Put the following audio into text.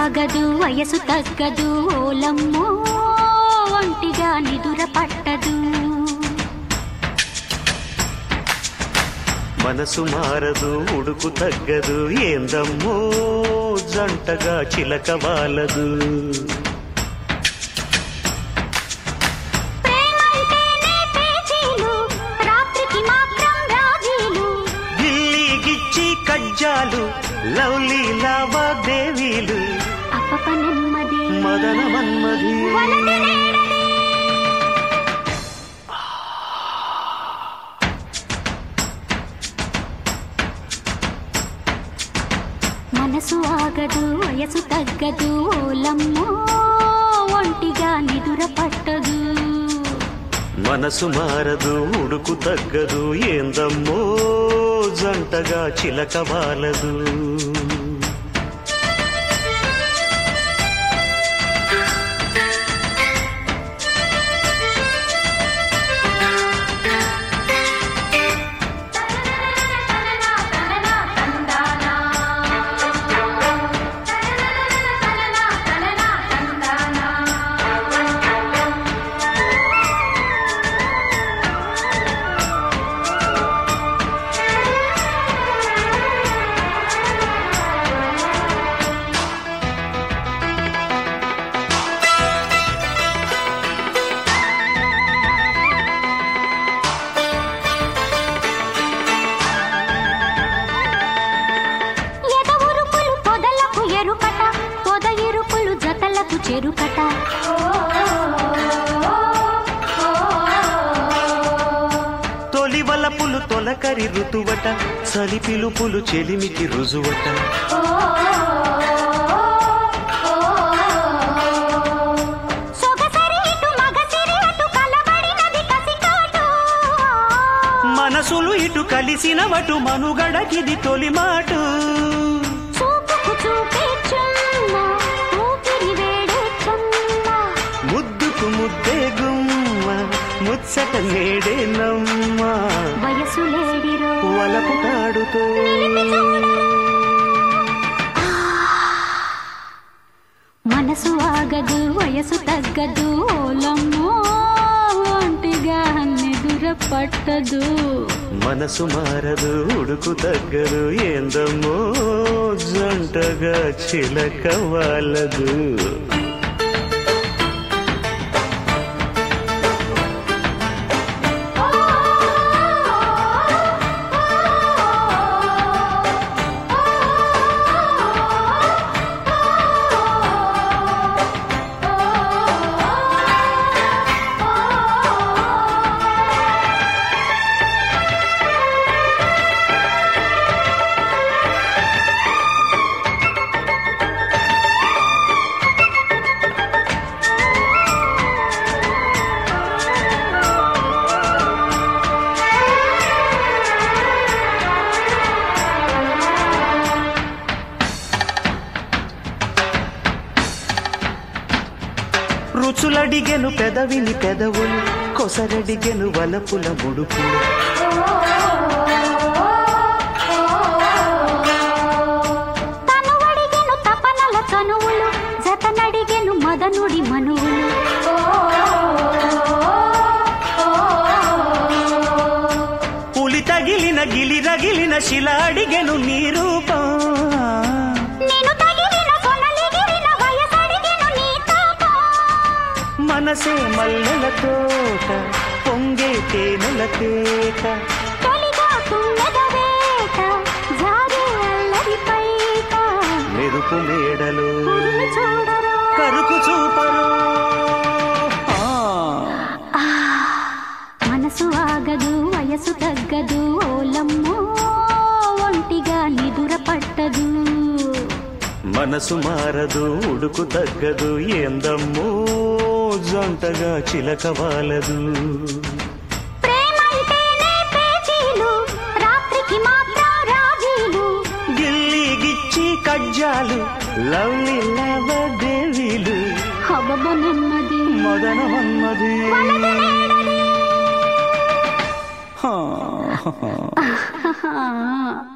ఆగదు వయసు తగ్గదు ఓలమ్మో ఒంటిగా నిదుర పట్టదు మనసు మారదు ఉడుకు తగ్గదు ఏందమ్మో జంటగా చిలక వాలదు ప్రేమంటేనే పేచీలు రాత్రికి మాత్రం రాజీలు గిల్లి గిచ్చి కజ్జాలు లవ్లీ లావాదేవీలు అప్పప నెమ్మది మదన మన్మధి వలది నేడది. మనసు ఆగదు వయసు తగ్గదు ఓలమ్మో ఒంటిగా నిదుర పట్టదు మనసు మారదు ఉడుకు తగ్గదు ఏందమ్మో జంటగా చిలక వాలదు ఎదవురుపులు పొదలకు ఎరుకట పొద ఇరుపులు జతలకు చెరుకట తొలి వలపులు తొలకరి ఋతువట చలి పిలుపులు చెలిమికి రుజువట సొగసరి ఇటు మగసిరి అటు కలబడినది కసికాటు మనసులు ఇటు కలిసినవటు మనుగడకిది తొలి మాటు చూపుకు చూపే చుమ్మ ఊపిరి వేడే చుమ్మ ముద్దుకు ముద్దే గుమ్మ ముచ్చట నేడే నమ్మ వయసు లేడిరో వలపు తాడుతో మనసు ఆగదు వయసు తగ్గదు ఓలమ్మో ఒంటిగా నిదుర పట్టదు మనసు మారదు ఉడుకు తగ్గదు ఏందమ్మో జంటగా చిలక వాలదు రుచులడిగెను పెదవిని పెదవులు కొసరడిగెను వలపుల ముడుపులు తను అడిగెను తపనల చనువులు జతనడిగెను మదనుడి మనువులు పులి తగిలిన గిలి రగిలిన శిల అడిగెను నీ రూపం నేను తగిలిన కొనలిగిరిన వయసడిగెను నీ తాపం మనసే మల్లెల తోట పొంగే తేనెల తేట తొలిగా తుమ్మెద వేట జారే అల్లరి పైట మెరుపు మేడలు ఉరిమి చూడరా కరుకు చూపరు మనసు ఆగదు వయసు తగ్గదు ఓలమ్మో ఒంటిగా నిదుర పట్టదు మనసు మారదు ఉడుకు తగ్గదు ఏందమ్మో జంటగా చిలక వాలదు ప్రేమంటేనే పేచీలు రాత్రికి మాత్రం రాజీలు గిల్లి గిచ్చి కజ్జాలు లవ్లీ లావాదేవీలు హబబ నెమ్మది మదన మన్మది వలది నేడది. హా ఆహా.